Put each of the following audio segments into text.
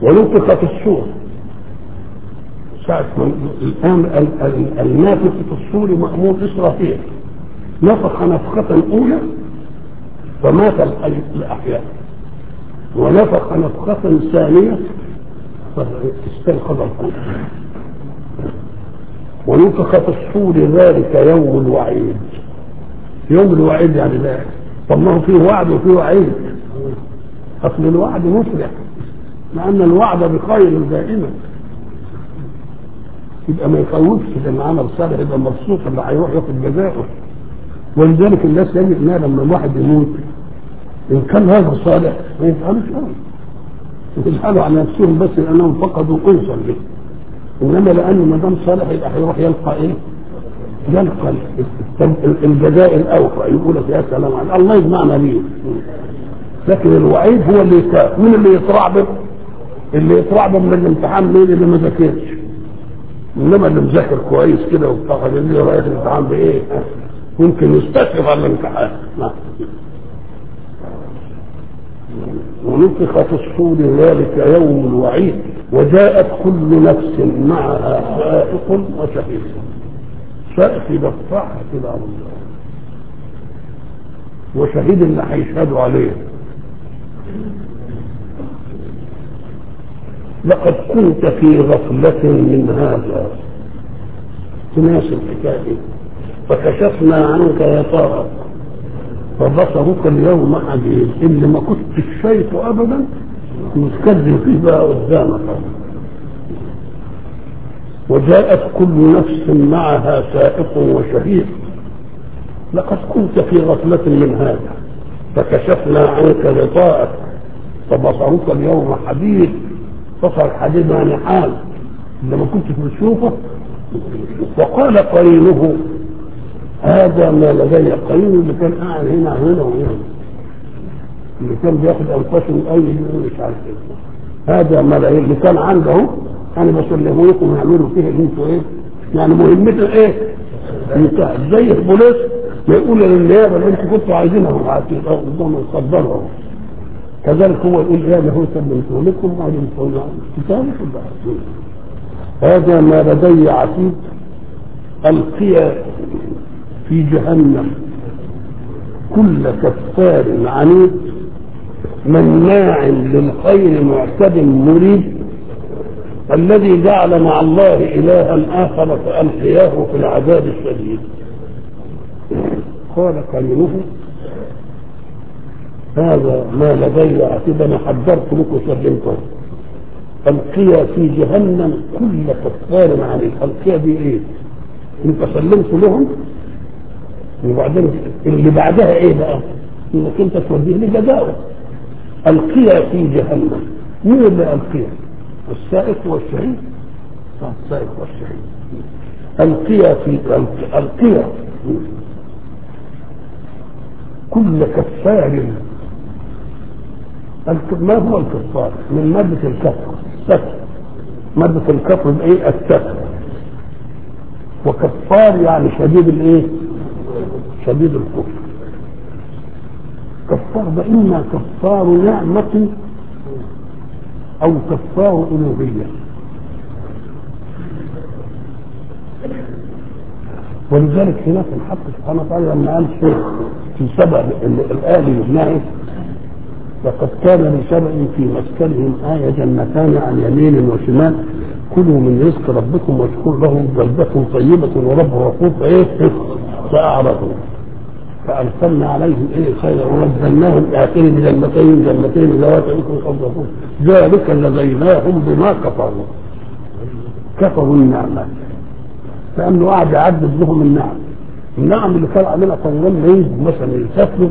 ونفخ في الصور ساعة ما الآن ال- ال- النافخ في الصور مأمور إسرافيل نفخ نفخة أولى فمات ال- الأحياء ونفخ نفخة ثانية فاستيقظ القلب ونفخ في الصور ذلك يوم الوعيد يوم الوعيد يعني لا طب ما هو فيه وعد وفيه وعيد اصل الوعد مفرح لان الوعد بخير دائما يبقى ما يخوفش لان عمل صالح يبقى مبسوط اللي هيروح ياخد جزاؤه ولذلك الناس يجد انها لما الواحد يموت ان كان هذا صالح ما يفعلوش ابدا يزعلوا على نفسهم بس لانهم فقدوا انسا به انما لانه ما دام صالح يبقى هيروح يلقى ايه؟ يلقى ال- الجزاء الاوفى يقول لك يا سلام عليك الله يجمعنا بيه لكن الوعيد هو اللي يخاف مين اللي يترعبط؟ اللي يترعبط من الامتحان مين اللي ما ذاكرش انما اللي مذاكر كويس كده وبتاع اللي رايح الامتحان بايه؟ ممكن يستشرف على الامتحان نعم ونفخ في الصور ذلك يوم الوعيد وجاءت كل نفس معها سائق وشهيد سائق يدفعها كده على الله وشهيد اللي هيشهدوا عليه لقد كنت في غفلة من هذا تناسب الحكاية فكشفنا عنك غطاءك فبصرك اليوم حديد اللي ما كنتش شايفه ابدا متكلم فيه بقى قدامك وجاءت كل نفس معها سائق وشهيد لقد كنت في غفلة من هذا فكشفنا عنك غطاءك فبصرك اليوم حديد بصر حديد يعني حال اللي ما كنتش بتشوفه وقال قرينه هذا ما لدي قرين اللي كان قاعد هنا هنا وهنا اللي كان بياخد انفاسه من اي مش عارف ايه هذا ما لدي اللي كان عنده اهو انا بسلمه لكم يعملوا فيه اللي انتوا ايه يعني مهمته ايه؟ انتهت زي البوليس ما يقول للنيابه اللي انتوا كنتوا عايزينها قدام اتفضلوا كذلك هو يقول يا له سلمته لكم وعلمتم كتابه هذا ما لدي عتيد القي في جهنم كل كفار عنيد مناع للخير معتد مريد الذي جعل مع الله إلها آخر فألقياه في العذاب الشديد قال قرينه هذا ما لدي عتيد انا حذرت لكم سلمته القي في جهنم كل كفار عنيد القي دي ايه؟ انت سلمت لهم وبعدين اللي بعدها ايه بقى؟ انك انت توديه لجزاؤه القيا في جهنم مين اللي القيا؟ السائق والشهيد آه، السائق والشهيد القيا في القيا كل كفار الك- ما هو الكفار؟ من مادة الكفر الستر مادة الكفر بايه؟ الستر وكفار يعني شديد الايه؟ شديد الكفر كفار ده اما كفار نعمة او كفار الوهية ولذلك هناك الحق سبحانه وتعالى لما قال شيء في سبع الآية اللي لقد كان لسبع في مسكنهم آية جنتان عن يمين وشمال كلوا من رزق ربكم واشكروا له بلدة طيبة ورب غفور فإيه فأعرضوا فأرسلنا عليهم إيه خيرا ونزلناهم آخرين جنتين جنتين ذوات أكل خضرتون ذلك لديناهم بما كفروا كفروا النعمة لأنه قاعد يعدد لهم النعم النعم اللي كان علينا طوال العيد مثلا يسافروا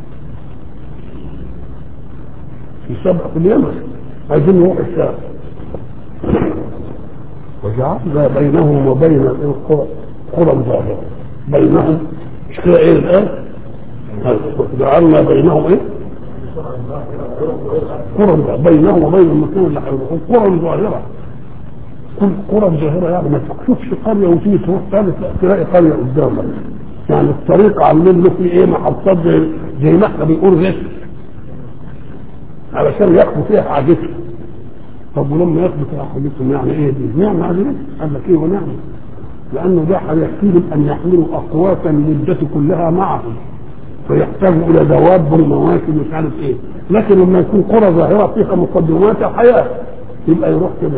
في سبع في اليمن عايزين يروحوا الشام وجعلنا بينهم وبين القرى قرى ظاهرة بينهم مش كده ايه الان؟ جعلنا بينهم ايه؟ قرى بينهم وبين المكان اللي هيروحوا قرى ظاهرة كل قرى ظاهرة يعني ما تشوفش قرية وتيجي تروح تاني تلاقي قرية قدامك يعني الطريق عاملين له فيه ايه محطات زي زي ما احنا بنقول رزق علشان ياخدوا فيها حاجتهم طب ولما يثبت احاديثهم يعني ايه دي؟ نعمه عليه قال لك ايه ونعمه لانه ده هيحتاجهم ان يحملوا اقواتا المده كلها معهم فيحتاجوا الى دواب ومواشي مش عارف ايه لكن لما يكون قرى ظاهره فيها مقدمات الحياه يبقى يروح كده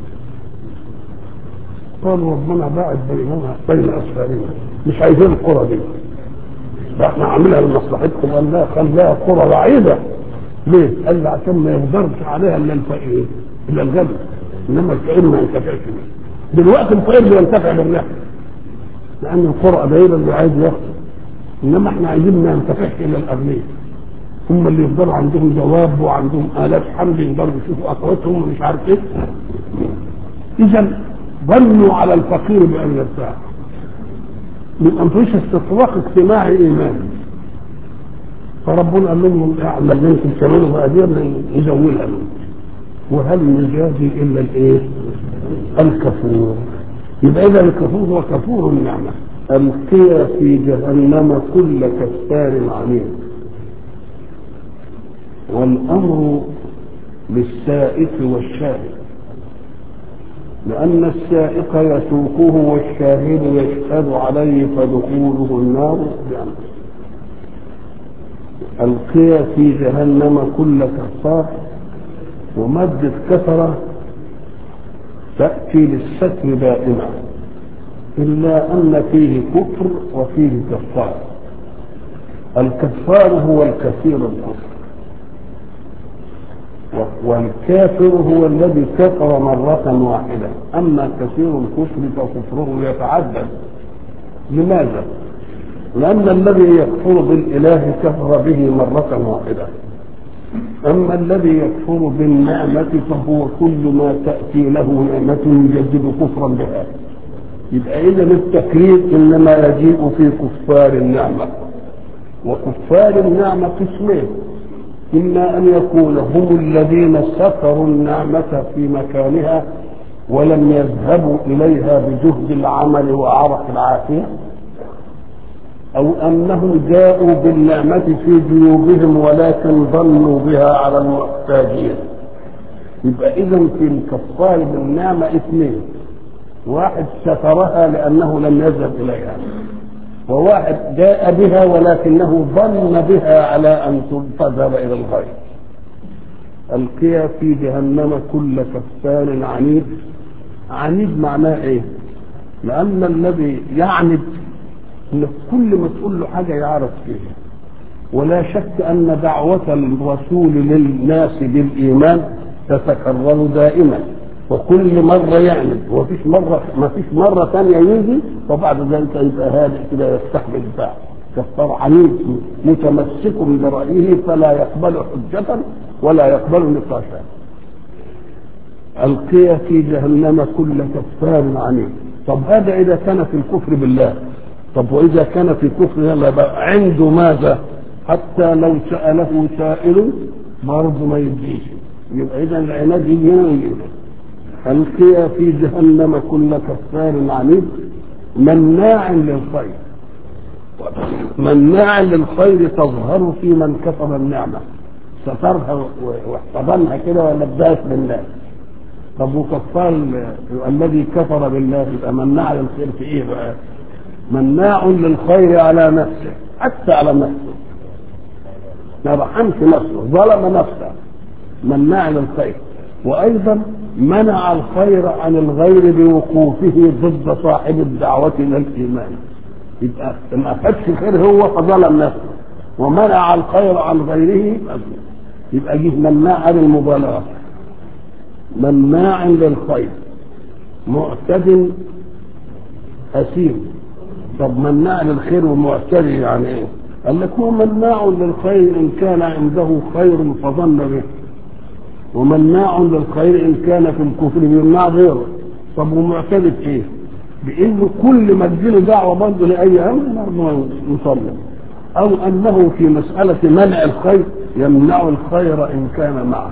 قالوا ربنا باعد بيننا بين اسفارنا مش عايزين القرى دي ده احنا عاملها لمصلحتكم قال لا خليها قرى بعيده ليه؟ قال لي عشان ما يقدرش عليها الا الفقير الا الغني انما الفقير ما ينتفعش بيه دلوقتي الفقير بينتفع بالنحل لان القرى بعيده اللي عايز ياخد انما احنا عايزين ما ينتفعش الا الاغنياء هم اللي يفضلوا عندهم جواب وعندهم آلاف حمل يقدروا يشوفوا أقواتهم ومش عارف إيه إذا ظنوا على الفقير بأن يرتاح من أنفسهم استطراق اجتماعي إيماني فربنا قال لهم اعمل منكم كمان وأجرنا يزولها منكم وهل يجازي إلا الإيه؟ الكفور يبقى إذا الكفور هو كفور النعمة ألقي في جهنم كل كفار عنيد والأمر للسائق والشاهد لأن السائق يسوقه والشاهد يشهد عليه فدخوله النار بأمره ألقي في جهنم كل كفار ومادة كفرة تأتي للستر دائما إلا أن فيه كفر وفيه كفار الكفار هو الكثير الكفر والكافر هو الذي كفر مرة واحدة أما كثير الكفر فكفره يتعدد لماذا؟ لأن الذي يكفر بالإله كفر به مرة واحدة أما الذي يكفر بالنعمة فهو كل ما تأتي له نعمة يجدد كفرا بها يبقى إذا التكرير إنما يجيء في كفار النعمة وكفار النعمة قسمين إما أن يكون هم الذين ستروا النعمة في مكانها ولم يذهبوا إليها بجهد العمل وعرق العافية أو أنهم جاءوا بالنعمة في جيوبهم ولكن ظنوا بها على المحتاجين يبقى إذا في الكفار بالنعمة اثنين واحد سترها لأنه لم يذهب إليها وواحد جاء بها ولكنه ظن بها على ان تذهب الى الغير القي في جهنم كل كفار عنيد عنيد معناه ايه لان الذي يعند ان كل ما تقول له حاجه يعرف فيها ولا شك ان دعوه الرسول للناس بالايمان تتكرر دائما وكل مرة يعمل وفيش مرة ما فيش مرة ثانية يجي وبعد ذلك يبقى هادئ كده يستحمل الباع كفار عنيد متمسك برأيه فلا يقبل حجة ولا يقبل نقاشا ألقي في جهنم كل كفار عنيد طب هذا إذا كان في الكفر بالله طب وإذا كان في كفر يلا بقى عنده ماذا حتى لو سأله سائل برضه ما يديش يبقى إذا العناد يجي ألقي في جهنم كل كفار عنيد مناع للخير مناع للخير تظهر في من كفر النعمة سترها واحتضنها كده ولا اداها بالله طب وكفار الذي كفر بالله يبقى مناع للخير في ايه بقى؟ مناع للخير على نفسه حتى على نفسه ما رحمش نفسه ظلم نفسه مناع للخير وايضا منع الخير عن الغير بوقوفه ضد صاحب الدعوة إلى الإيمان يبقى ما أخذش خير هو فظلم نفسه ومنع الخير عن غيره يبقى جه مناع للمبالغة مناع للخير معتد أثيم طب مناع للخير ومعتدي يعني ايه؟ قال لك هو مناع للخير إن كان عنده خير فظن به ومناع للخير ان كان في الكفر بيمنع غيره طب ومعترف ايه؟ بانه كل ما تجيله دعوه برضه لاي امر يصلي او انه في مساله منع الخير يمنع الخير ان كان معه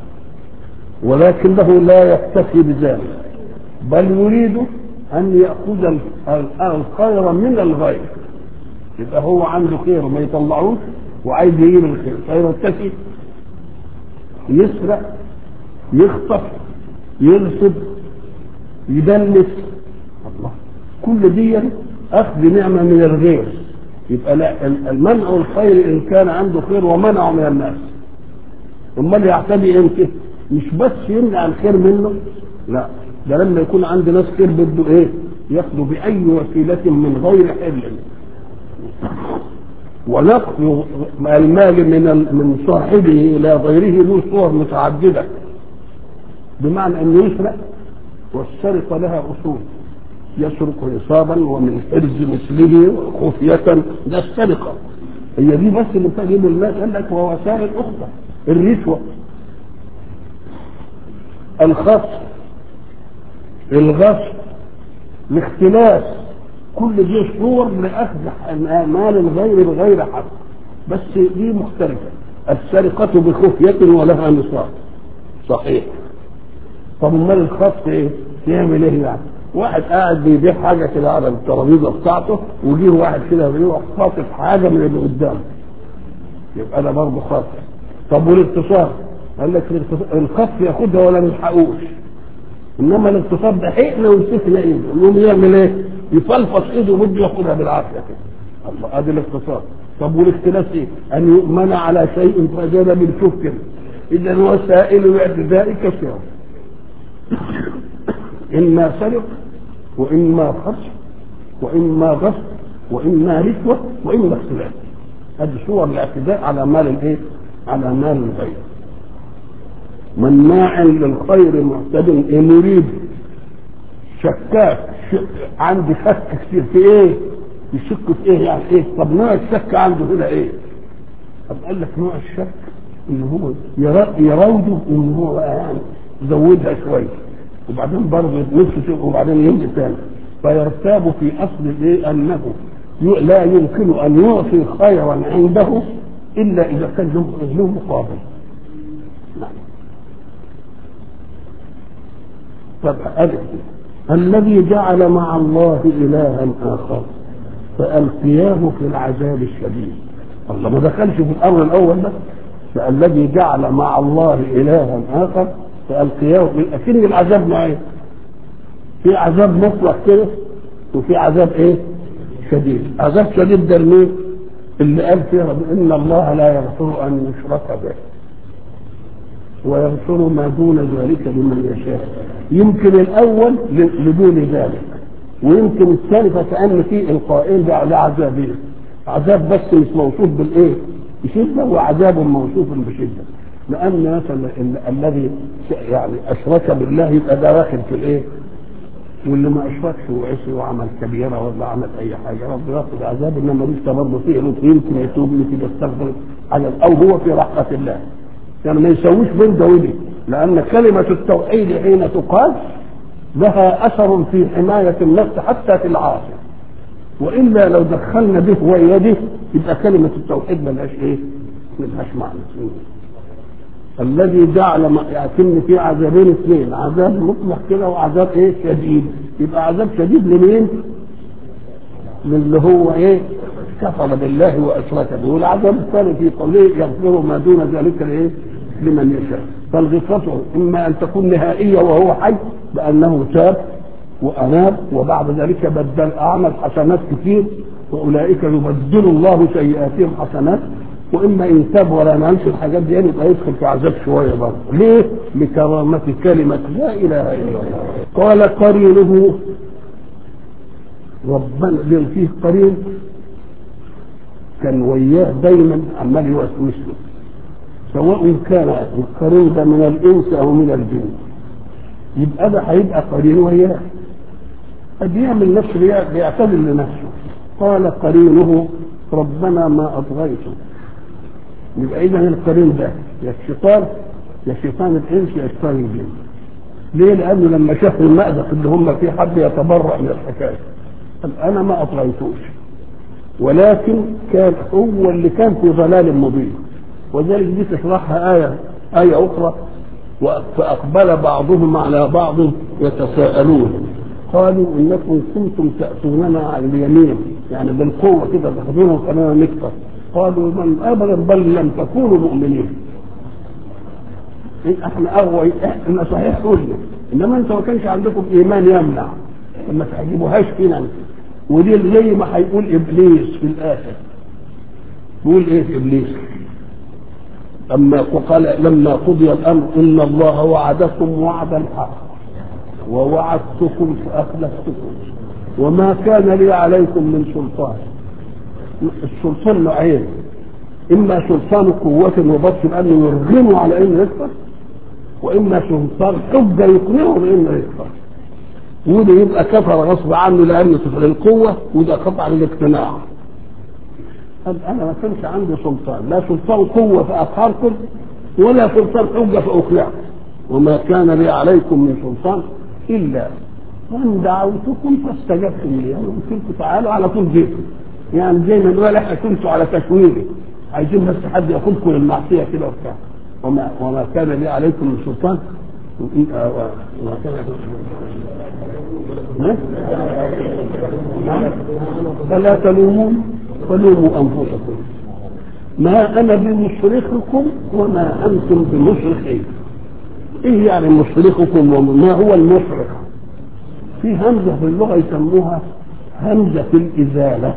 ولكنه لا يكتفي بذلك بل يريد ان ياخذ الخير من الغير يبقى هو عنده خير ما يطلعوش وعايز يجيب الخير فيرتكي يسرق يخطف يغصب يدلس الله كل دي اخذ نعمه من الغير يبقى لا المنع الخير ان كان عنده خير ومنعه من الناس امال يعتدي امتى مش بس يمنع الخير منه لا ده لما يكون عند ناس خير بده ايه ياخده باي وسيله من غير حل ونقل المال من من صاحبه الى غيره له صور متعدده بمعنى انه يسرق والسرقه لها اصول يسرق نصابا ومن حرز مثله خفية ده السرقة هي دي بس اللي بتجيب المال قال لك ووسائل أخرى الرشوة الخصم الغصب الاختلاس كل دي صور لأخذ مال الغير بغير حق بس دي مختلفة السرقة بخفية ولها نصاب صحيح طب امال الخصم ايه؟ يعمل ايه يعني؟ واحد قاعد بيبيع حاجه كده على الترابيزه بتاعته ويجيه واحد كده بيروح خاطف حاجه من اللي قدامه يبقى ده برضه خاطف طب والاغتصاب قال لك الخطف ياخدها ولا نلحقوش انما الاغتصاب ده حقنا ومسكنا ايده يقوم يعمل ايه؟ يفلفص ايده وبده ياخدها بالعافيه كده الله ادي الاغتصاب طب والاختلاس ايه؟ ان يؤمن على شيء فزاد بالكفر اذا وسائل الاعتداء كثيره إما سرق وإما خصم وإما غصب وإما رشوة وإما اختلاف هذه صور الاعتداء على مال الإيه؟ على مال الغير مناع للخير معتد إيه مريد شكاك شك عندي شك كتير في إيه؟ يشك في إيه يعني إيه؟ طب نوع الشك عنده هنا إيه؟ طب قال لك نوع الشك إن هو يراوده إن هو يعني زودها شويه وبعدين برضه نفسه وبعدين يمشي ثاني فيرتاب في اصل الايه انه لا يمكن ان يعطي خيرا عنده الا اذا كان له له مقابل نعم طب ألف الذي جعل مع الله إلها آخر فألقياه في العذاب الشديد الله ما دخلش في الأمر الأول ده فالذي جعل مع الله إلها آخر فألقياه أكن العذاب معين في عذاب مطلق كده وفي عذاب ايه شديد عذاب شديد ده لمين اللي قال فيها ان الله لا يغفر ان يشرك به ويغفر ما دون ذلك لمن يشاء يمكن الاول لدون ذلك ويمكن الثاني فكأن في القائل ده على عذابين عذاب بس مش موصوف بالايه بشده وعذاب موصوف بشده لان مثلا الذي يعني اشرك بالله يبقى ده واخد في الايه واللي ما اشركش وعصي وعمل كبيره ولا عمل اي حاجه رب ياخذ عذاب انما لسه برضه فيه يمكن يتوب يمكن يستغفر على او هو في رحمه الله يعني ما يسويش بين ده ودي لان كلمه التوحيد حين تقال لها اثر في حمايه النفس حتى في العاصي والا لو دخلنا به ويده يبقى كلمه التوحيد ملهاش ايه؟ ملهاش معنى الذي جعل يعتم في عذابين اثنين عذاب مطلق كده وعذاب ايه شديد يبقى عذاب شديد لمين للي هو ايه كفر بالله واشرك به والعذاب الثاني في قوله يغفر ما دون ذلك لايه لمن يشاء فالغفرة اما ان تكون نهائية وهو حي بانه تاب واناب وبعد ذلك بدل اعمل حسنات كثير واولئك يبدل الله سيئاتهم حسنات واما ان تاب ولا ما عملش الحاجات دي يبقى يدخل في عذاب شويه برضه ليه؟ لكرامه كلمه لا اله الا الله قال قرينه ربنا ليه فيه قرين كان وياه دايما عمال يوسوس له سواء كان القرين ده من الانس او من الجن يبقى ده هيبقى قرين وياه قد يعمل نفسه بيعتذر لنفسه قال قرينه ربنا ما اطغيته يبقى اذا القرين ده يا الشيطان يا شيطان الانس يا شيطان الجن ليه؟ لانه لما شافوا المأزق اللي هم فيه حد يتبرأ من الحكايه قال انا ما اطغيتوش ولكن كان هو اللي كان في ضلال مبين وذلك دي تشرحها آية آية أخرى فأقبل بعضهم على بعض يتساءلون قالوا إنكم كنتم تأتوننا على اليمين يعني بالقوة كده تاخذونا وخلونا نكفر قالوا من ابدا بل لم تكونوا مؤمنين احنا اغوى احنا صحيح قلنا انما انت ما كانش عندكم ايمان يمنع لما تجيبوهاش فينا انت ودي زي ما هيقول ابليس في الاخر يقول ايه في ابليس لما قال لما قضي الامر ان الله وعدكم وعد الحق ووعدتكم فاخلفتكم وما كان لي عليكم من سلطان السلطان نوعين اما سلطان قوة وبطش بانه يرغمه على انه يكفر واما سلطان حجة يقنعه بانه يكفر وده يبقى كفر غصب عنه لانه في القوة وده قطع الاقتناع قال انا ما كانش عندي سلطان لا سلطان قوة فاقهركم ولا سلطان حجة فاقنعكم وما كان لي عليكم من سلطان الا ان دعوتكم فاستجبتم لي يعني قلت لكم تعالوا على طول جيتوا يعني زي ما نقول احنا كنتوا على تشويري عايزين بس حد ياخدكم للمعصيه كده وبتاع وما وما كان لي عليكم من سلطان وما كان فلا تلومون ولوموا انفسكم ما انا بمصرخكم وما انتم بمصرخي ايه يعني مصرخكم وما هو المصرخ في همزه في اللغه يسموها همزه الازاله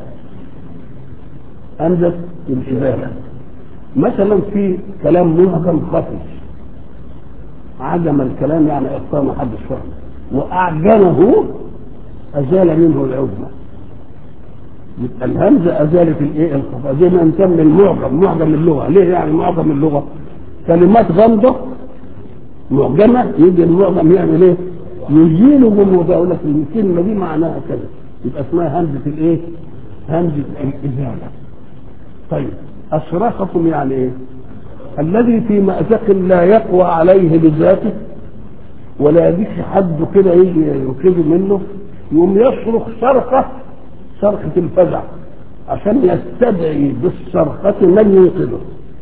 همزه الازاله مثلا في كلام معجم خفي عجم الكلام يعني اخطاء ما حدش فهمه واعجمه ازال منه العجمه يبقى الهمزه ازالت الايه الخفاء زي ما نسمي المعجم معجم اللغه ليه يعني معجم اللغه كلمات غامضه معجمه يجي المعجم يعمل ايه؟ يزيل غموضها يقول لك الكلمه دي معناها كذا يبقى اسمها همزه الايه؟ همزه الازاله طيب أصرخكم يعني إيه؟ الذي في مأزق لا يقوى عليه بذاته ولا يجيش حد كده يجي ينقذه منه يقوم يصرخ صرخة صرخة الفزع عشان يستدعي بالصرخة من ينقذه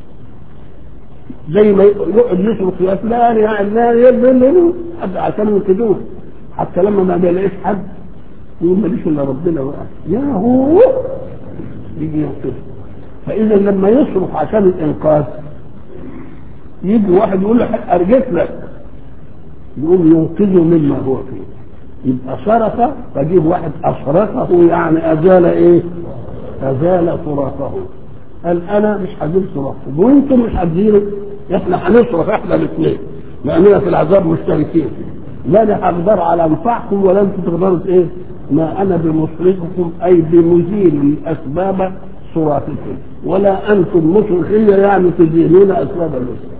زي ما يقعد يصرخ يا فلان يا علان يا ابن عشان ينقذوه حتى لما ما بيلاقيش حد يقول ماليش الا ربنا بقى يا هو يجي ينقذه فاذا لما يصرخ عشان الانقاذ يجي واحد يقول له ارجيت لك يقوم ينقذه مما هو فيه يبقى صرخ فجيب واحد اصرخه يعني ازال ايه؟ ازال صراخه قال انا مش هجيب صراخكم وانتم مش هتزيلوا احنا هنصرخ احنا الاثنين لاننا في العذاب مشتركين لا انا هقدر على انفعكم ولا انتم تقدروا ايه؟ ما انا بمصرخكم اي بمزيل الاسباب صراخكم ولا انتم مصرخية يعني تزيلون اسباب الاسره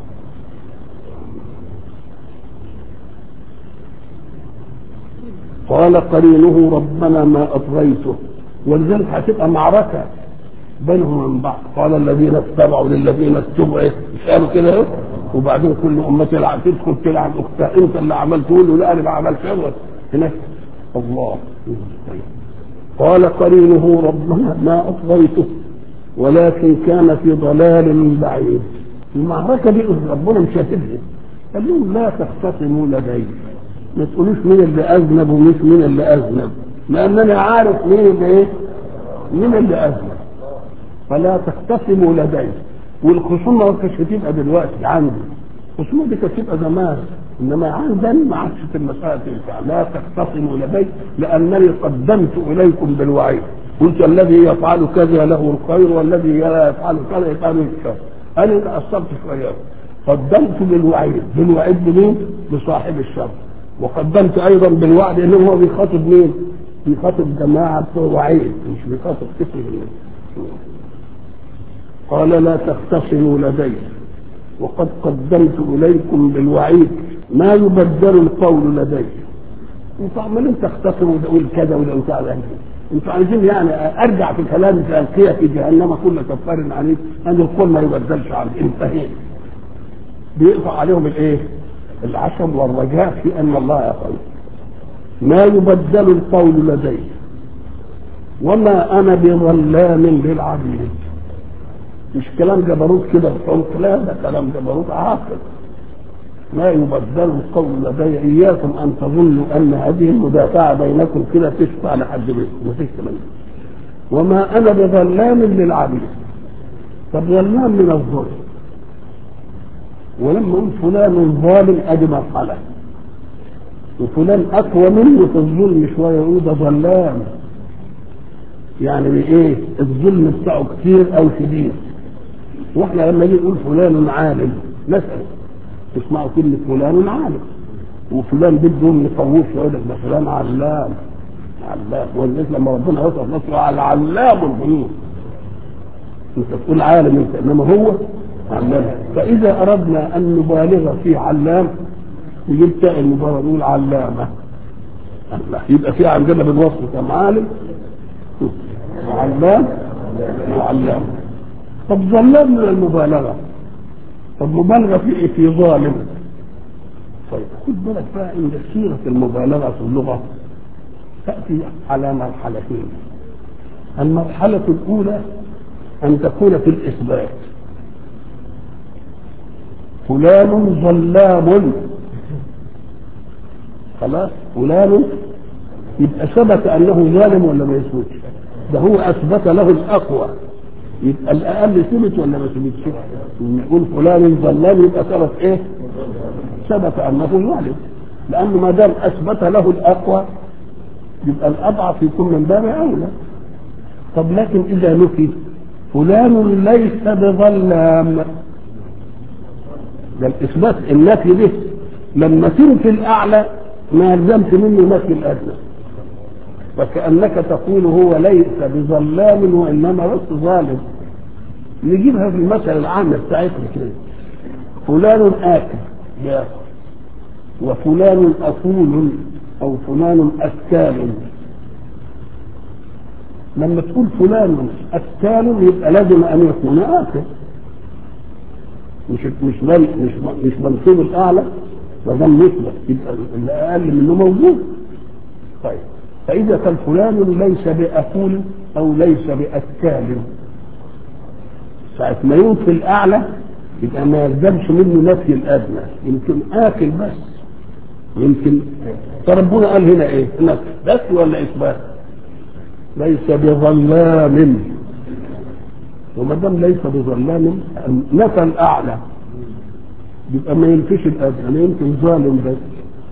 قال قرينه ربنا ما اطغيته ولذلك هتبقى معركه بينهم وبين بعض قال الذين اتبعوا للذين اتبعوا مش قالوا كده وبعدين كل امه تلعب تدخل تلعب اختها انت اللي عملت تقول له لا انا ما عملتش هناك الله قال قرينه ربنا ما اطغيته ولكن كان في ضلال بعيد المعركه دي ربنا مش هتفهم قال لهم لا تختصموا لدي ما تقولوش مين اللي اذنب ومش مين اللي اذنب لانني عارف مين اللي ايه مين اللي اذنب فلا تختصموا لدي والخصومه ما كانتش هتبقى دلوقتي عندي الخصومه دي كانت تبقى زمان انما عندنا ما عادش في المساله تنفع لا تختصموا لدي لانني قدمت اليكم بالوعيد قلت الذي يفعل كذا له الخير والذي لا يفعل كذا يفعل الشر انا تاثرت شويه قدمت بالوعيد بالوعيد لمين؟ لصاحب الشر وقدمت ايضا بالوعد ان هو بيخاطب مين؟ بيخاطب جماعه بتوع وعيد مش بيخاطب كتير قال لا تختصموا لدي وقد قدمت اليكم بالوعيد ما يبدل القول لدي انتوا عمالين تختصموا وتقول كذا وتقول كذا انتوا عايزين يعني ارجع في كلامي في القيه في جهنم كل كفار عنيد ان القول ما يبدلش عنه انتهينا بيقطع عليهم الايه؟ العشم والرجاء في ان الله يقول ما يبدل القول لدي وما انا بظلام للعبيد مش كلام جبروت كده بحمق لا ده كلام جبروت عاقل ما يبدل القول لدي اياكم ان تظنوا ان هذه المدافعه بينكم كده تشفع لحد بينكم مفيش كلام وما انا بظلام للعبيد طب ظلام من الظلم ولما اقول فلان ظالم ادي مرحله وفلان اقوى منه في الظلم شويه يقول ده ظلام يعني بايه الظلم بتاعه كتير او شديد واحنا لما نيجي نقول فلان عالم نسال تسمعوا كلمه فلان عالم وفلان بدهم يطوف يقول لك ده فلان علام علام والناس لما ربنا وصف نفسه على علام الغيوب انت تقول عالم انت انما هو علام فاذا اردنا ان نبالغ في علام يجيب تاء المبالغه نقول علامه الله يبقى في عندنا بالوصف كم عالم وعلام وعلام طب ظلام من المبالغه طب مبالغه في إيه؟ في ظالم طيب خد بالك بقى ان سيره المبالغه في اللغه تاتي على مرحلتين المرحله الاولى ان تكون في الاثبات فلان ظلام خلاص فلان يبقى ثبت انه ظالم ولا ما يثبتش ده هو اثبت له الاقوى يبقى الاقل ثبت ولا ما ثبتش نقول فلان ظلام يبقى ثبت ايه ثبت انه ظالم لانه ما دام اثبت له الاقوى يبقى الاضعف يكون من باب اولى طب لكن اذا نفي فلان ليس بظلام ده الاثبات النفي به لما تنفي الاعلى ما يلزمش منه نفي الادنى وكانك تقول هو ليس بظلام وانما بس ظالم نجيبها في المثل العامه بتاعتنا كده فلان اكل ياكل وفلان اكول او فلان اكال لما تقول فلان اكال يبقى لازم ان يكون اكل مش مش مش مش منصوب الاعلى ما دام يثبت يبقى اللي اقل منه موجود طيب فاذا كان فلان ليس باكول او ليس باكال ساعة ما ينفي الاعلى يبقى ما يلزمش منه نفي الادنى يمكن اكل بس يمكن فربنا قال هنا ايه؟ نفي بس ولا اثبات؟ ليس بظلام وما دام ليس بظلام نفى الاعلى يبقى ما ينفيش الادنى ما يمكن ظالم بس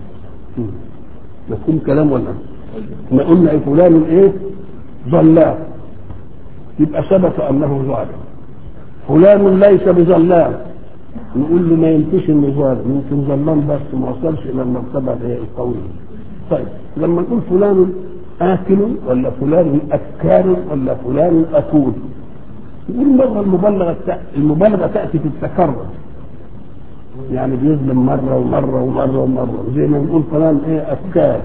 مفهوم كلام ولا ما قلنا إيه فلان ايه ظلام يبقى ثبت انه ظالم فلان ليس بظلام نقول له ما ينفيش انه ظالم يمكن ظلام بس ما وصلش الى المرتبه القويه طيب لما نقول فلان آكل ولا فلان أكال ولا فلان أكول يقول مرة المبالغة المبالغة تأتي في التكرر يعني بيظلم مرة ومرة ومرة ومرة زي ما نقول فلان إيه أكال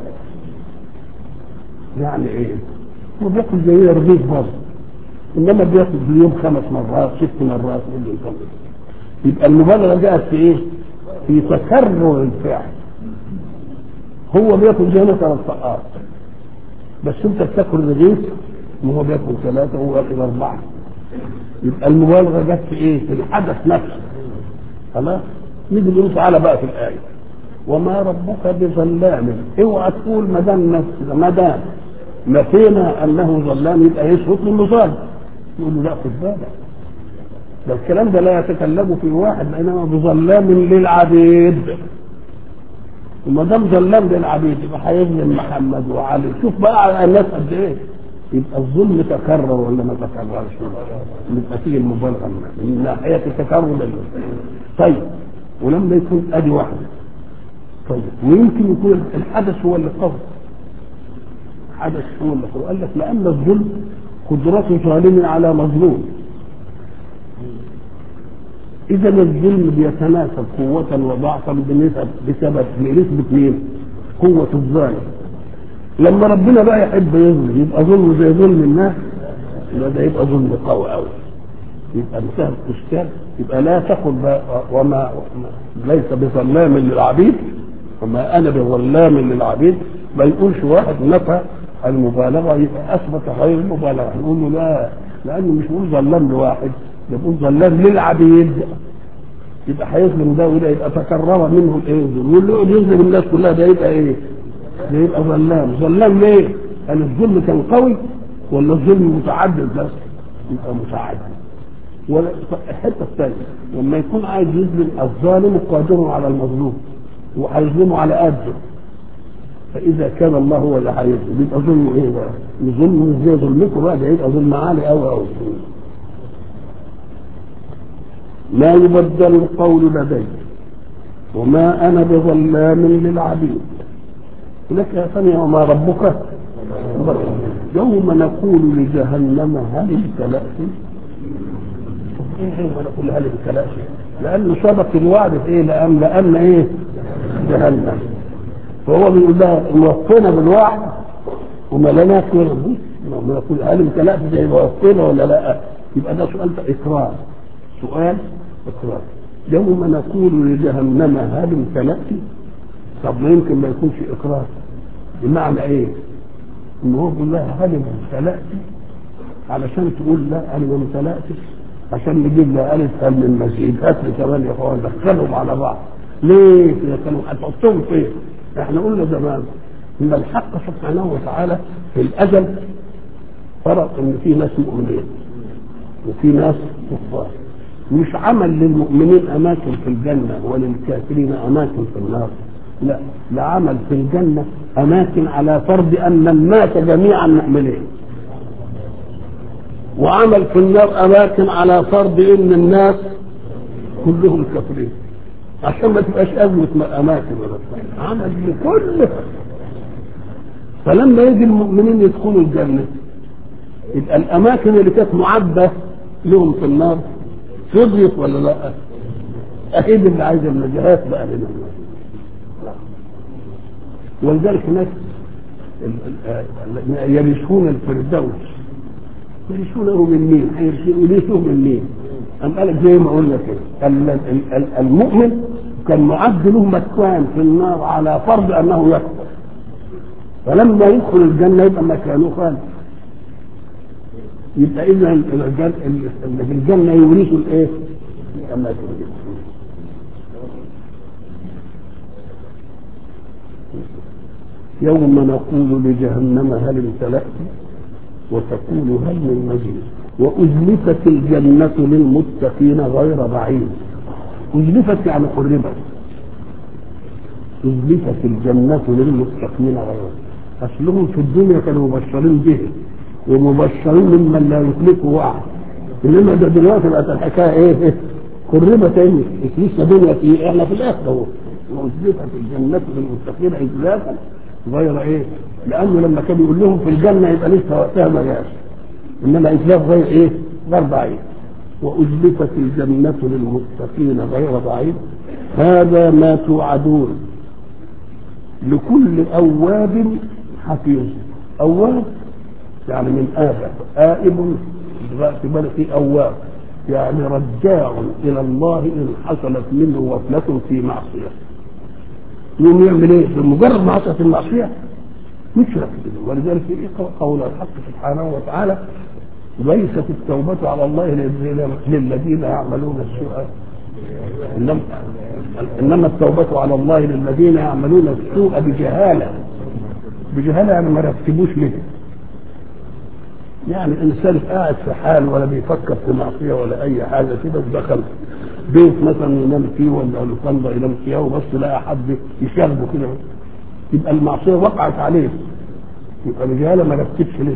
يعني إيه هو بياكل زي رغيف برضه إنما بياكل في اليوم خمس مرات ست مرات اللي يبقى المبالغة جاءت في إيه؟ في تكرر الفعل هو بياكل زي مثلا الطقاط بس انت بتاكل رغيف وهو بياكل ثلاثه وهو ياكل اربعه يبقى المبالغه جت في ايه؟ في الحدث نفسه خلاص؟ نيجي نقول تعالى بقى في الايه وما ربك بظلام اوعى تقول ما دام نفس ما دام نفينا انه ظلام يبقى يسقط من ظالم يقول له لا خد بالك ده الكلام ده لا يتكلم في واحد انما بظلام للعبيد وما دام ظلام للعبيد يبقى هيظلم محمد وعلي شوف بقى على الناس قد ايه يبقى الظلم تكرر ولا ما تكررش يبقى فيه المبالغه من ناحيه التكرر طيب ولما يكون ادي واحده طيب ويمكن يكون الحدث هو اللي قوي حدث هو اللي قوي قال لك لان الظلم قدرة ظالم على مظلوم اذا الظلم بيتناسب قوة وضعفا بنسب بسبب بنسبة مين؟ قوة الظالم لما ربنا بقى يحب يظلم يبقى ظلم زي ظلم الناس يبقى ده يبقى ظلم قوي قوي يبقى انتهى الاشكال يبقى لا تقل وما ليس بظلام للعبيد وما انا بظلام للعبيد ما يقولش واحد نفى المبالغه يبقى اثبت غير المبالغه نقول له لا لانه مش بيقول ظلام لواحد ده بيقول ظلام للعبيد يبقى هيظلم ده وده يبقى تكرر منه الايه واللي يقعد يظلم الناس كلها ده يبقى ايه؟ ده يبقى ظلام ظلام ليه؟ هل الظلم كان قوي ولا الظلم متعدد بس؟ يبقى متعدد ولا الحته الثانيه لما يكون عايز يظلم الظالم قادر على المظلوم وهيظلمه على قده فاذا كان الله هو اللي هيظلم يبقى ظلم ايه بقى؟ ظلم مش زي ظلمكم بقى ده يبقى ظلم عالي قوي قوي لا يبدل القول لدي وما انا بظلام للعبيد لك يا ثانية وما ربك يوم نقول لجهنم هل امتلأت ايه يوم نقول هل امتلأت لانه سبق الوعد في ايه لان لان ايه جهنم فهو بيقول لها وفينا بالوعد وما لناش ولا نقول هل امتلأت زي ما وفينا ولا لا يبقى ده سؤال اقرار سؤال اقرار يوم نقول لجهنم هل امتلأت طب ما يمكن ما يكونش اقرار بمعنى ايه ان هو بيقول لها هل امتلأت علشان تقول لا انا ما امتلأتش عشان نجيب لها الف هل من مزيد هات لي كمان يا اخوان دخلهم على بعض ليه كده كانوا هتحطهم فين احنا قلنا زمان ان الحق سبحانه وتعالى في الازل فرق ان في ناس مؤمنين وفي ناس كفار مش عمل للمؤمنين اماكن في الجنه وللكافرين اماكن في النار لا لا عمل في الجنه اماكن على فرض ان الناس جميعا مؤمنين وعمل في النار اماكن على فرض ان الناس كلهم كافرين عشان ما تبقاش ازمه اماكن ولا بتاع. عمل لكل فلما يجي المؤمنين يدخلوا الجنه يبقى الاماكن اللي كانت معبه لهم في النار فضيت ولا لا؟ اكيد اللي عايز النجاة بقى لنا ولذلك هناك يرثون الفردوس يرثونه من مين؟ يرثوه من مين؟ أم قال لك زي ما قلنا كده المؤمن كان معد له مكان في النار على فرض انه يكفر فلما يدخل الجنه يبقى مكانه خالد يبقى اذا اللي في الجنه يورثوا الايه؟ الاماكن يوم نقول لجهنم هل امتلأت وتقول هل من مزيد وأزلفت الجنة للمتقين غير بعيد أزلفت يعني قربت أزلفت الجنة للمتقين غير أصلهم في الدنيا كانوا مبشرين به ومبشرين ممن لا يخلفه وعد انما ده دلوقتي بقت الحكايه ايه؟ إيه؟ قربة تاني لسه دنيا في احنا في الاخره اهو وازلفت الجنة للمتقين ازلافا غير ايه؟ لانه لما كان يقول لهم في الجنه يبقى لسه وقتها ما جاش انما ازلاف غير ايه؟ غير بعيد وازلفت الجنة للمتقين غير بعيد هذا ما توعدون لكل اواب حفيظ اواب يعني من آبة آئب في بالك في أواب يعني رجاع إلى الله إن حصلت منه غفلة في معصية يوم يعمل إيه؟ بمجرد ما حصلت المعصية يشرك به ولذلك في قول الحق سبحانه وتعالى ليست التوبة على الله للذين يعملون السوء إنما, إنما التوبة على الله للذين يعملون السوء بجهالة بجهالة يعني ما رتبوش له يعني انسان قاعد في حال ولا بيفكر في معصيه ولا اي حاجه كده ودخل بيت مثلا ينام فيه ولا لوكاندا ينام فيها وبس لقى حد يشاربه كده يبقى المعصيه وقعت عليه يبقى الرجاله ما رتبش ليه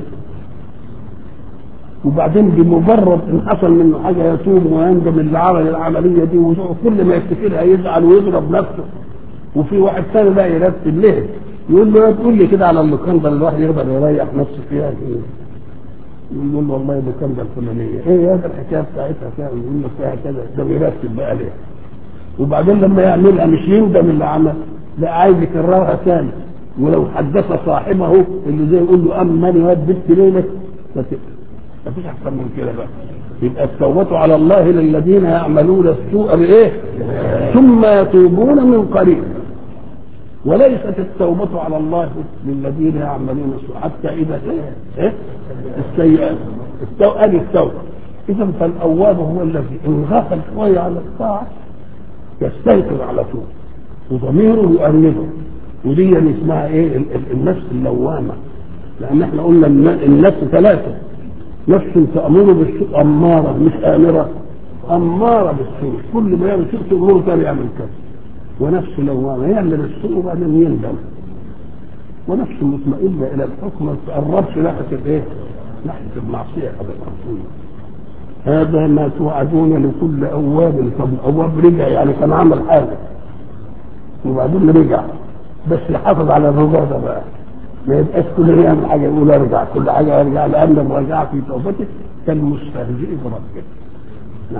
وبعدين بمجرد ان حصل منه حاجه يتوب ويندم اللي عمل العمليه دي وكل ما يفتكرها يزعل ويضرب نفسه وفي واحد ثاني لا يرتب ليه يقول له تقول لي كده على اللوكاندا الواحد يقدر يريح نفسه فيها كده يقول له والله ده كان ده الفلانيه ايه هذا الحكايه بتاعتها كده يقول له فيها كذا ده بيرتب بقى ليه وبعدين لما يعملها مش يندم اللي عمل لا عايز يكررها ثاني ولو حدث صاحبه اللي زي يقول له اما انا واد بنت ليلك ما فيش احسن من كده بقى يبقى التوبة على الله للذين يعملون السوء بايه؟ ثم يتوبون من قريب وليست التوبة على الله للذين يعملون السوء حتى إذا إيه؟ السيئات التو... أدي التوبة إذا فالأواب هو الذي إن غفل شوية على الطاعة يستيقظ على طول وضميره يؤنبه ودي اسمها إيه النفس اللوامة لأن احنا قلنا النفس ثلاثة نفس تأمر بالسوء أمارة مش آمرة أمارة بالسوء كل ما يعمل سوء تأمره كان يعمل كذا ونفس لوامة يعمل السوء وبعدين يندم ونفس مطمئنه الى الحكم ما تقربش ناحيه الايه؟ ناحيه المعصيه ابدا هذا ما توعدون لكل اواب طب الاواب رجع يعني كان عمل حاجه وبعدين رجع بس يحافظ على الرجوع ده بقى ما يبقاش كل ما يعمل حاجه يقول ارجع كل حاجه ارجع لان الرجاع في توبته كالمستهزئ بربه نعم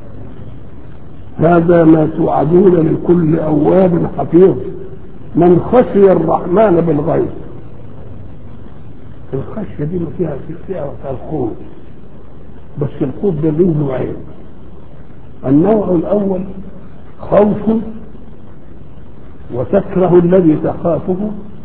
هذا ما توعدون لكل اواب حفيظ من خشي الرحمن بالغيب الخشيه دي فيها فيها الخوف بس الخوف ده له نوعين النوع الاول خوف وتكره الذي تخافه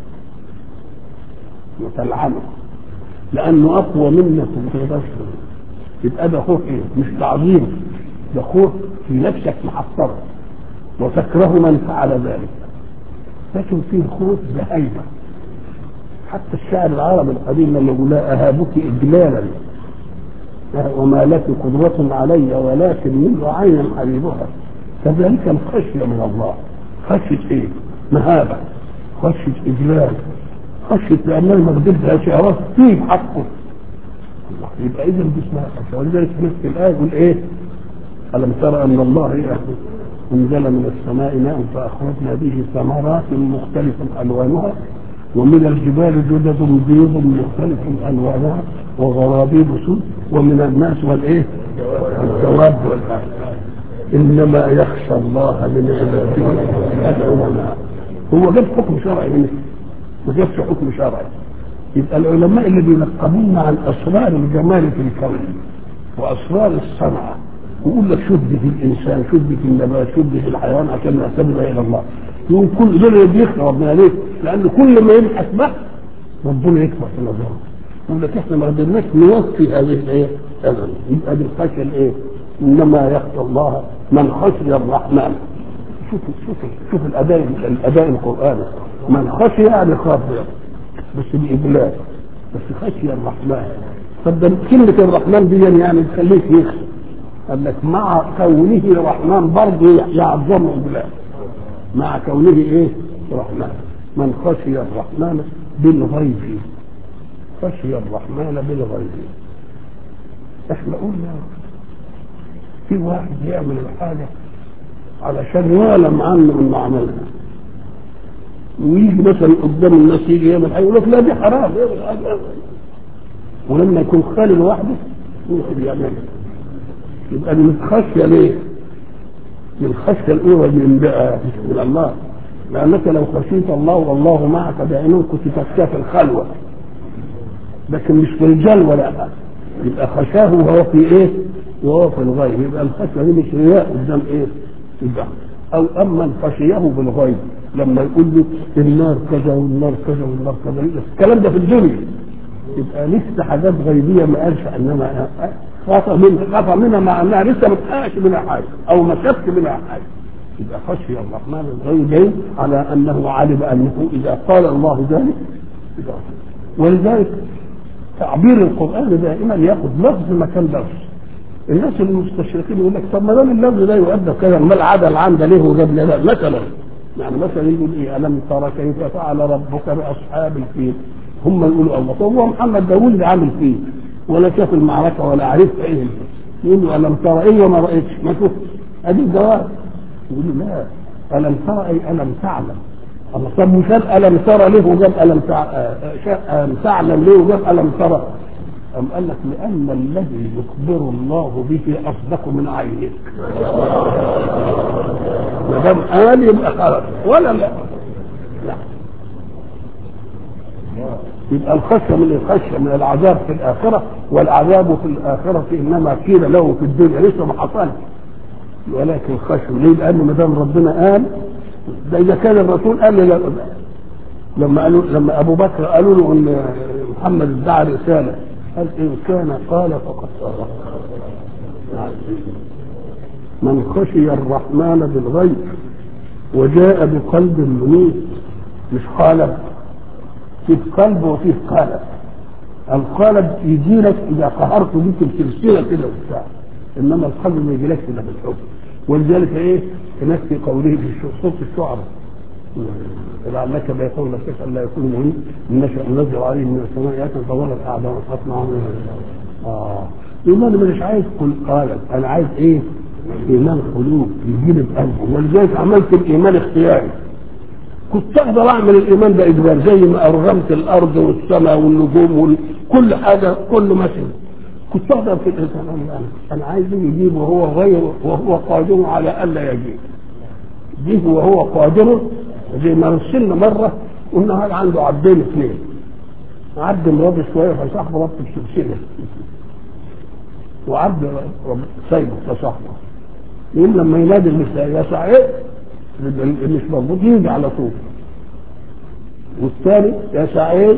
وتلعنه لانه اقوى منك وما تقدرش يبقى ده خوف ايه؟ مش تعظيم ده خوف في نفسك محصره وتكره من فعل ذلك لكن فيه خوف بهيبه حتى الشاعر العربي القديم لما يقول اهابك اجلالا وما لك قدرة علي ولكن من عين حبيبها كذلك الخشية من الله خشية ايه؟ مهابة خشية إجلال خشية لأنها ما قدرتها شهوات تجيب حقه الله يبقى إذا دي اسمها خشية ولذلك في نفس الآية يقول إيه؟ ألم ترى أن الله إيه أنزل من السماء ماء فأخرجنا به ثمرات مختلفة ألوانها ومن الجبال جدد بيض مختلف ألوانها وغرابيب سود ومن الناس والإيه؟ والدواب والأرض انما يخشى الله من عباده العلماء هو جاب حكم شرعي منه ما جابش حكم شرعي يبقى العلماء اللي بينقبون عن اسرار الجمال في الكون واسرار الصنعه ويقول لك شد في الانسان شد في النبات شد في الحيوان عشان نعتمد الى الله يقول كل دول اللي بيخلق ربنا ليه؟ لان كل ما يبحث بحث ربنا يكبر في نظره يقول لك احنا ما قدرناش نوفي هذه الايه؟ يبقى دي الخشيه الايه؟ انما يخشى الله من خشي الرحمن شوف شوف شوف الاداء الاداء القراني من خشي يعني خاف بس باجلال بس خشي الرحمن طب ده كلمه الرحمن دي يعني تخليك يخشى قال لك مع كونه رحمن برضه يعظم اجلال مع كونه ايه رحمن من خشي الرحمن بالغيب خشي الرحمن بالغيب احنا قلنا في واحد يعمل الحاجة علشان يعلم عنه انه عملها ويجي مثلا قدام الناس يجي يعمل حاجه يقول لك لا دي حرام ولما يكون خالي لوحده يمكن يعملها يبقى دي متخشيه ليه؟ من الخشيه الاولى من بقى من الله لانك لو خشيت الله والله معك بعينك كنت تخشى في الخلوه لكن مش في الجلوه لا يبقى خشاه وهو في ايه؟ وهو في الغيب يبقى الخشيه دي مش رياء قدام ايه؟ يبقى او اما خشيه بالغيب لما يقول له النار كذا والنار كذا والنار كذا الكلام ده في الدنيا يبقى لسه حاجات غيبيه ما قالش انما خاف منها خاف منها مع انها لسه ما تحققش منها حاجه او ما شافش منها حاجه يبقى خشي الرحمن الغيب على انه علم انه اذا قال الله ذلك يبقى ولذلك تعبير القران دائما ياخذ لفظ مكان لفظ الناس المستشرقين يقول لك طب ما دام اللفظ ده يؤدى كذا ما العاده العامده ليه وجاب لنا مثلا يعني مثلا يقول ايه الم ترى كيف فعل ربك باصحاب الفيل هم يقولوا الله طب هو محمد ده ولد عامل فيه ولا شاف المعركه ولا عرف ايه يقول له الم ترى ايه وما رايتش ما شفت ادي الجواب يقول له لا الم ترى اي الم تعلم الله طب وشال الم ترى ليه وجاب الم تعلم ليه وجاب الم ترى أم قال لك لأن الذي يخبر الله به أصدق من عينك ما دام قال يبقى خلاص ولا لا لا يبقى الخشية من الخشية من العذاب في الآخرة والعذاب في الآخرة إنما قيل له في الدنيا لسه ما حصلش ولكن خشية ليه؟ لأن ما دام ربنا قال ده إذا كان الرسول قال لي لما قالوا لما أبو بكر قالوا له إن محمد ادعى رسالة قال إن كان قال فقد صدق من خشي الرحمن بالغيب وجاء بقلب منيب مش قالب في قلب وفيه قالب القالب يجي لك اذا قهرت بك السلسله كده وبتاع انما القلب ما يجيلكش الا بالحب ولذلك ايه هناك في قوله في صوت الشعراء لعلك بيقول لك الا يكون مهم نشا ننزل عليه من السماء ياتي طولت اعداء وصفنا اه ايمان مش عايز كل قالب انا عايز ايه؟ ايمان قلوب يجيب بقلبه ولذلك عملت الايمان اختياري كنت اقدر اعمل الايمان ده اجبار زي ما ارغمت الارض والسماء والنجوم وكل حاجه كله ماشي كنت اقدر في الانسان انا انا عايز يجيب وهو غير وهو قادر على الا يجيب جه وهو قادر زي ما رسلنا مره قلنا هذا عنده عبدين اثنين عبد مرضي شويه فصاحبه ربط بسلسله وعبد سايبه فصاحبه يقول لما ينادي النساء يا سعيد مش مربوط يجي على طول والثاني يا سعيد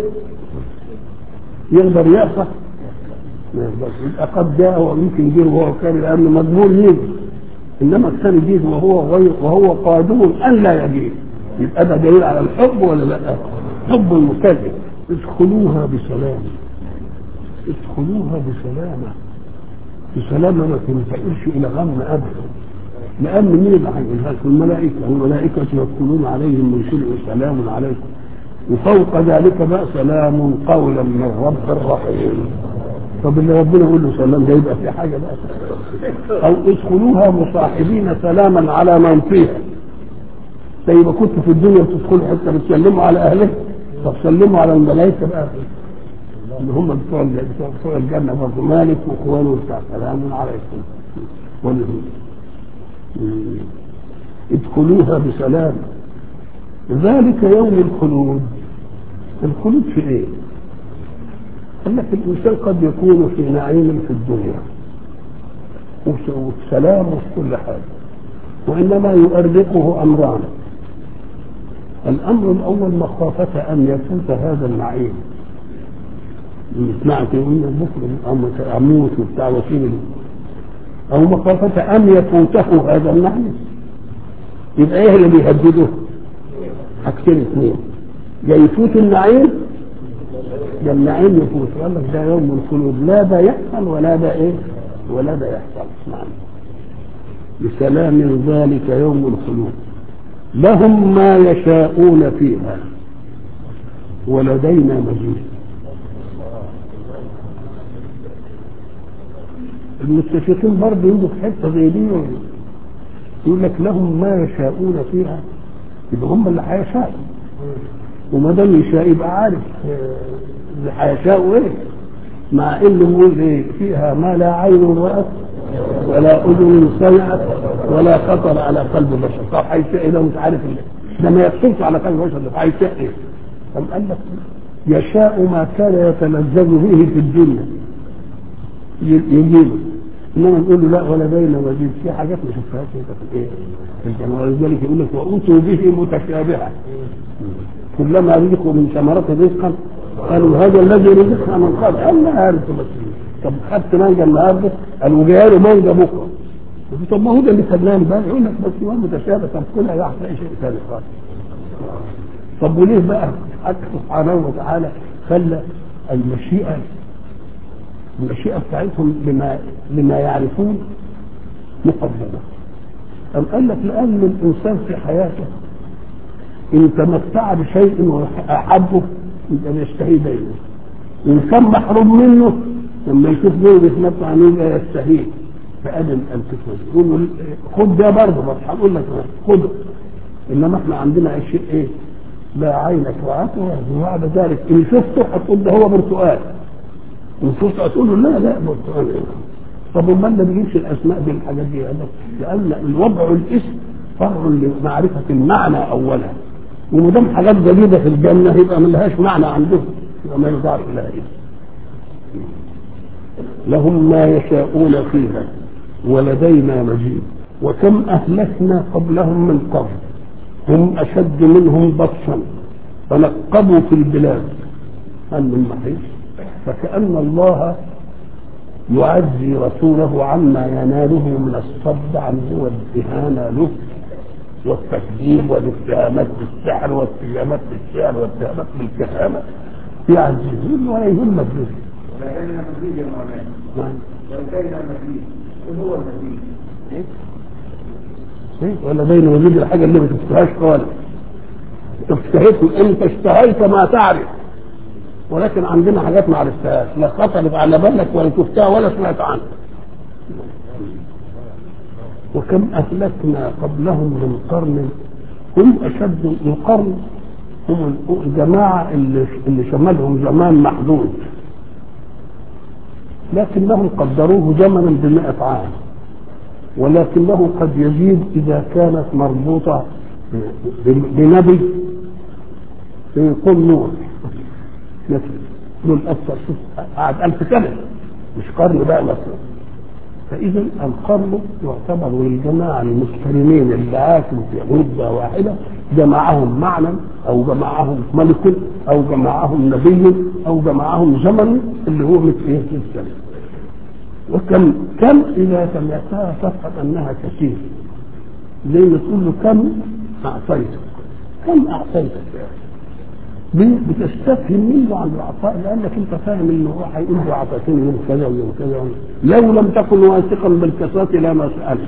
يقدر يقطع ما يقدرش يبقى قد جاء ويمكن جه وهو كان لانه مجبور يجي انما الثاني جه وهو غير وهو قادر ان لا يجي يبقى ده دليل على الحب ولا لا؟ حب المكلف ادخلوها بسلام ادخلوها بسلامه بسلامه ما تنتقلش الى غم ابدا لان مين اللي هيقولها لكم؟ الملائكه الملائكه يدخلون عليهم من كل سلام عليكم وفوق ذلك بقى سلام قولا من رب رحيم طب اللي ربنا يقول له سلام ده يبقى في حاجه بقى او ادخلوها مصاحبين سلاما على من فيها زي ما كنت في الدنيا بتدخلوا حتى بتسلموا على اهله طب سلموا على الملائكه بقى اللي هم بتوع بتوع الجنه برضه مالك واخوانه وبتاع سلام عليكم ولهم ادخلوها بسلام ذلك يوم الخلود الخلود في ايه؟ قال لك الانسان قد يكون في نعيم في الدنيا وفي سلام وفي كل حاجه وانما يؤرقه امران الامر الاول مخافه ان يفوت هذا النعيم سمعت يقول بكره اموت وبتاع وسيل او مخافه ان يفوته هذا النعيم يبقى ايه اللي بيهدده؟ حاجتين اثنين يا يفوت النعيم يا النعيم يفوت قال لك ده يوم الخلود لا ده يحصل ولا ده ايه ولا ده يحصل نعم بسلام ذلك يوم الخلود لهم ما يشاءون فيها ولدينا مزيد المستشرقين برضه يجوا في حته زي دي يقول لك لهم ما يشاءون فيها يبقى هم اللي هيشاءوا وما دام يشاء يبقى عارف اللي هيشاءوا ايه مع انه يقول ايه فيها ما لا عين رأت ولا اذن سمعت ولا خطر على قلب بشر طب هيشاء ايه ده مش عارف اللي. ده ما يخطرش على قلب بشر ده هيشاء ايه طب قال لك يشاء ما كان يتلذذ به في الدنيا يجيبه انما نقول له لا ولا بين وزيد في حاجات ما شفتهاش انت في ايه؟ في الجنه ولذلك يقول لك واتوا به متشابها كلما رزقوا من ثمرات رزقا قالوا هذا الذي رزقنا من قبل قال لا عارف بس طب خدت مانجا النهارده قالوا جاي له مانجا بكره طب ما هو ده اللي خدناه امبارح يقول لك بس هو متشابه طب كلها راح تلاقي شيء ثاني خالص طب وليه بقى حق سبحانه وتعالى خلى المشيئه المشيئة بتاعتهم لما لما يعرفون مقدمة أم قال لك لأن الإنسان في حياته إن تمتع بشيء وأحبه يبقى يشتهي دايما إن كان محروم منه لما يشوف غيره بيتمتع عنه يبقى يستهيه فأدم الفتنة دي يقول له خد ده برضه بس هقول لك خده إنما إحنا عندنا شيء إيه؟ لا عينك رأته وبعد ذلك إن شفته هتقول ده هو برتقال نصوص تقول له لا لا برتقال طب امال ما بيجيبش الاسماء دي الحاجات دي لان الوضع الاسم فرع لمعرفه المعنى اولا وما دام حاجات جديده في الجنه يبقى ما لهاش معنى عندهم يبقى ما يضاف لها اسم لهم ما يشاءون فيها ولدينا مجيد وكم اهلكنا قبلهم من قرن هم اشد منهم بطشا فنقبوا في البلاد هل من محيص فكأن الله يعزي رسوله عما يناله من الصد عنه والإهانة له والتكذيب والاتهامات بالسحر والاتهامات بالشعر والاتهامات بالكهانة يعززون ولا يهم به. ولدينا مزيد يا مولانا نعم. ولدينا مزيد ايه هو المزيد؟ إيه؟ ولا بين وجود الحاجة اللي ما شفتهاش خالص اشتهيت انت اشتهيت ما تعرف ولكن عندنا حاجات ما عرفتهاش لا خطرت على بالك ولا شفتها ولا سمعت عنها وكم اهلكنا قبلهم من قرن هم اشد القرن هم الجماعه اللي اللي شملهم زمان محدود لكنهم قدروه زمنا بمئة عام ولكنه قد يزيد إذا كانت مربوطة بنبي يقول نور مثل دول أكثر قعد ألف سنة مش قرن بقى مثلا فإذا القرن يعتبر للجماعة المستلمين اللي عاشوا في غربة واحدة جمعهم معنى أو جمعهم ملك أو جمعهم نبي أو جمعهم زمن اللي هو مثل إيه في السنة وكم كم إذا سمعتها تفهم أنها كثير زي ما تقول له كم أعطيتك كم أعطيتك ليه؟ بتستفهم منه عن العطاء لانك انت فاهم انه هو هيقول له اعطيتني يوم كذا ويوم كذا ويوم. لو لم تكن واثقا بالكثره لما سالت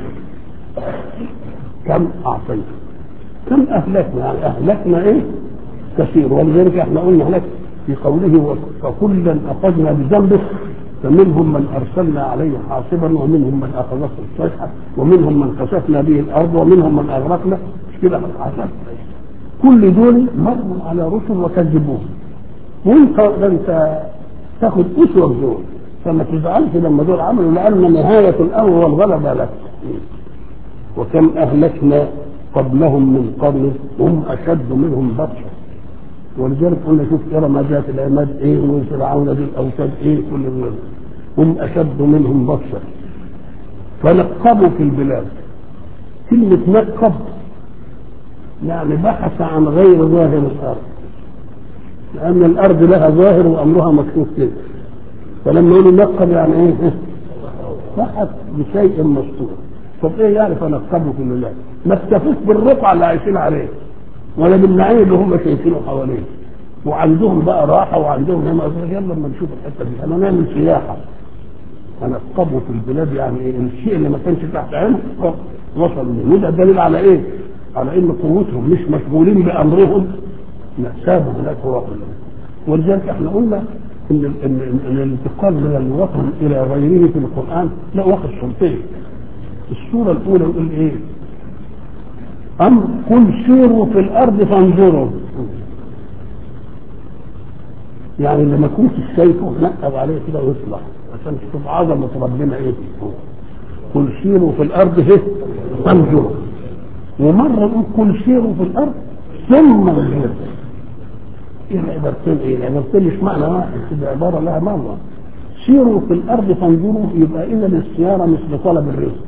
كم اعطيت كم اهلكنا يعني اهلكنا ايه كثير ولذلك احنا قلنا هناك في قوله فكلا اخذنا بذنبه فمنهم من ارسلنا عليه حاصبا ومنهم من اخذته الصيحه ومنهم من خسفنا به الارض ومنهم من اغرقنا مش كده حسب كل دول مروا على رسل وكذبوه وانت انت تاخد اسوه دول فما تزعلش لما دول عملوا لان نهايه الامر والغلبه لك وكم اهلكنا قبلهم من قرن هم اشد منهم بطشا ولذلك قلنا شوف ارم ذات العماد ايه وفرعون ذي الاوتاد ايه كل دول هم اشد منهم بطشا فنقبوا في البلاد كلمه نقب يعني بحث عن غير ظاهر الارض لان الارض لها ظاهر وامرها مكشوف كده فلما يقولوا نقب يعني ايه بحث بشيء مستور طب ايه يعني فنقبوا في الله ما اكتفوش بالرقعه اللي عايشين عليه ولا بالنعيم اللي هم شايفينه حواليه وعندهم بقى راحه وعندهم هنا يلا لما نشوف الحته دي انا نعمل سياحه هنقبوا في البلاد يعني ايه الشيء اللي ما كانش تحت عينه وصل له وده دليل على ايه؟ على ان قوتهم مش مشغولين بامرهم لا سابوا هناك وراحوا ولذلك احنا قلنا ان ال- ان إن الانتقال من الوطن الى غيره في القران لا واخد صورتين الصوره الاولى يقول ايه؟ امر قل سيروا في الارض فانظروا يعني اللي ما كنتش شايفه نقب عليه كده ويطلع عشان تشوف عظمه ربنا ايه قل سيروا في الارض ايه فانظروا ومرة نقول كل سيروا في الأرض ثم انظروا إيه العبارتين إيه؟ العبارتين مش معنى واحد كده عبارة لها مرة سيروا في الأرض فانظروا يبقى إذا السيارة مش لطلب الرزق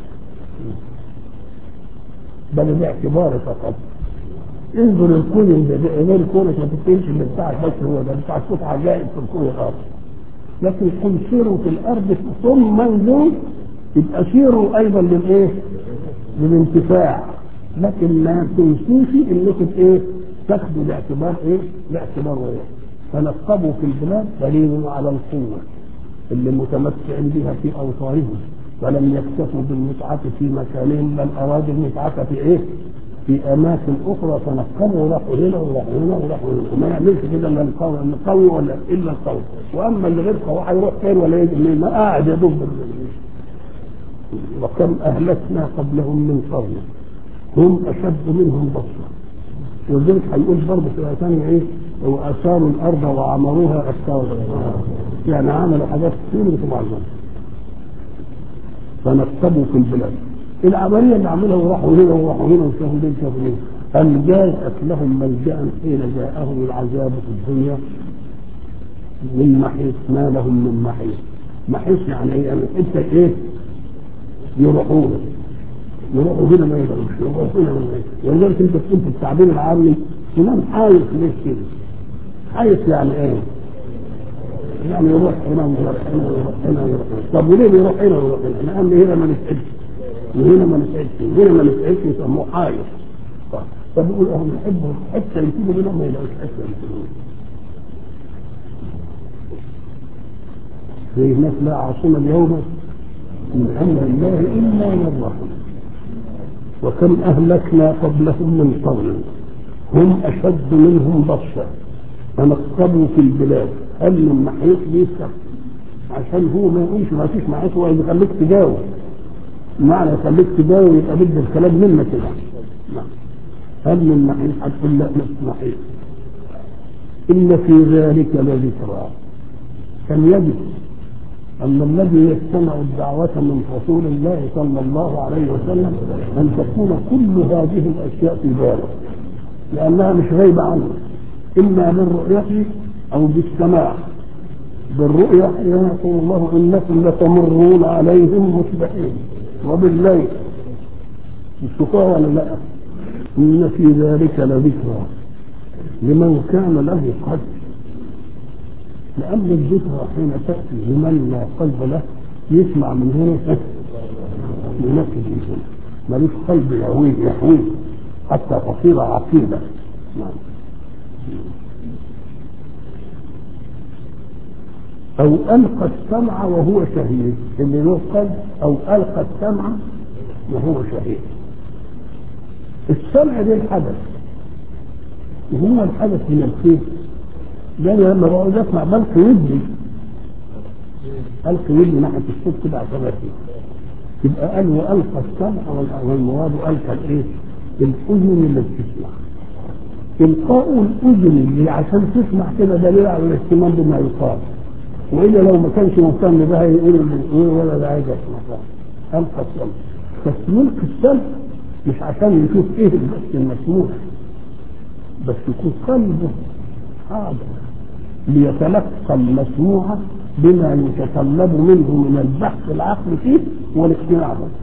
بل باعتبار فقط انظر الكون ده غير كونك ما تتكلمش اللي بتاعك بس هو ده بتاع صوت عجائب في الكون الآخر لكن قل سيروا في الأرض ثم انظروا يبقى سيروا أيضا للإيه؟ للانتفاع لكن ما تنسوش انكم ايه تاخدوا باعتبار ايه باعتبار ايه فنقبوا في البلاد دليل على القوه اللي متمتعين بها في اوطانهم ولم يكتفوا بالمتعة في مكانهم بل أرادوا المتعة في إيه؟ في أماكن أخرى تنقبوا وراحوا هنا وراحوا هنا وراحوا هنا وما يعملش كده إلا القوي القوي ولا إلا القوي وأما اللي غير قوي هيروح فين ولا يجي منين ما قاعد يدب وكم أهلكنا قبلهم من قرن هم أشد منهم بطشا ولذلك هيقول برضه في آية ثانية إيه وأثاروا الأرض وعمروها أثارا يعني عملوا حاجات كتير مش معلومة فنكتبوا في البلاد العملية اللي عملها وراحوا هنا وراحوا هنا وشافوا دي وشافوا دي هل جاءت لهم ملجأ حين جاءهم العذاب في الدنيا من محيص ما لهم من محيص محيص يعني ايه يعني انت ايه يروحون يروحوا هنا ما يقدروش يروحوا هنا ما يقدروش ولذلك انت تقول في التعبير العامي فلان حايص ليش كده؟ حايص يعني ايه؟ يعني يروح هنا ويروح هنا ويروح هنا ويروح هنا طب وليه بيروح هنا ويروح هنا؟ لان هنا ما نسعدش وهنا ما نسعدش وهنا ما نسعدش يسموه حايص طب يقول اهم يحبوا حته يسيبوا منهم ما يلاقوش حته يسيبوا زي الناس لا عاصمه اليوم من امر الله الا من رحم وكم اهلكنا قبلهم من قرن هم أشد منهم بطشا تنقبوا في البلاد هل من محيط بيفتح عشان هو ما يقولش ما فيش معيش هو يخليك تجاوب معنى يخليك تجاوب يبقى بد الكلام منك كده نعم. هل من محيط هتقول لا مش محيط إن في ذلك لذكرى كان يجب أن الذي يستمع الدعوة من رسول الله صلى الله عليه وسلم أن تكون كل هذه الأشياء في باله لأنها مش غايبة عنه إما بالرؤية أو بالسماع بالرؤية يقول الله إنكم لتمرون عليهم مصبحين وبالليل السقاء ولا لا إن في ذلك لذكرى لمن كان له قلب لأن الذكرى حين تأتي لمن لا قلب له يسمع من هنا ينفذ من هنا ملوش قلب يهويه يحويه حتى تصير عقيدة نعم أو ألقى السمع وهو شهيد اللي له قلب أو ألقى السمع وهو شهيد السمع ده الحدث وهو الحدث من الخير ده أنا لما بقعد اسمع بلقي ودني القي ودني ناحيه الصوت كده عشان أسمع. يبقى قال والقى السمع وال- والمراد القى الايه؟ الاذن اللي بتسمع القاء الاذن اللي عشان تسمع كده دليل على الاهتمام بما يقال والا لو ما كانش مهتم بها يقول اللي يقول ولا ده عايز اسمع القى السمع بس ملك السمع مش عشان يشوف ايه بس المسموع بس يكون قلبه حاضر ليتلقى المسموع بما يتطلب منه من البحث العقلي فيه والاقتناع به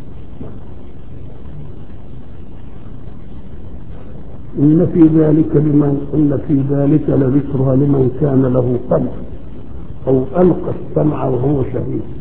إن في ذلك لمن إن في ذلك لذكرى لمن كان له قلب أو ألقى السمع وهو شهيد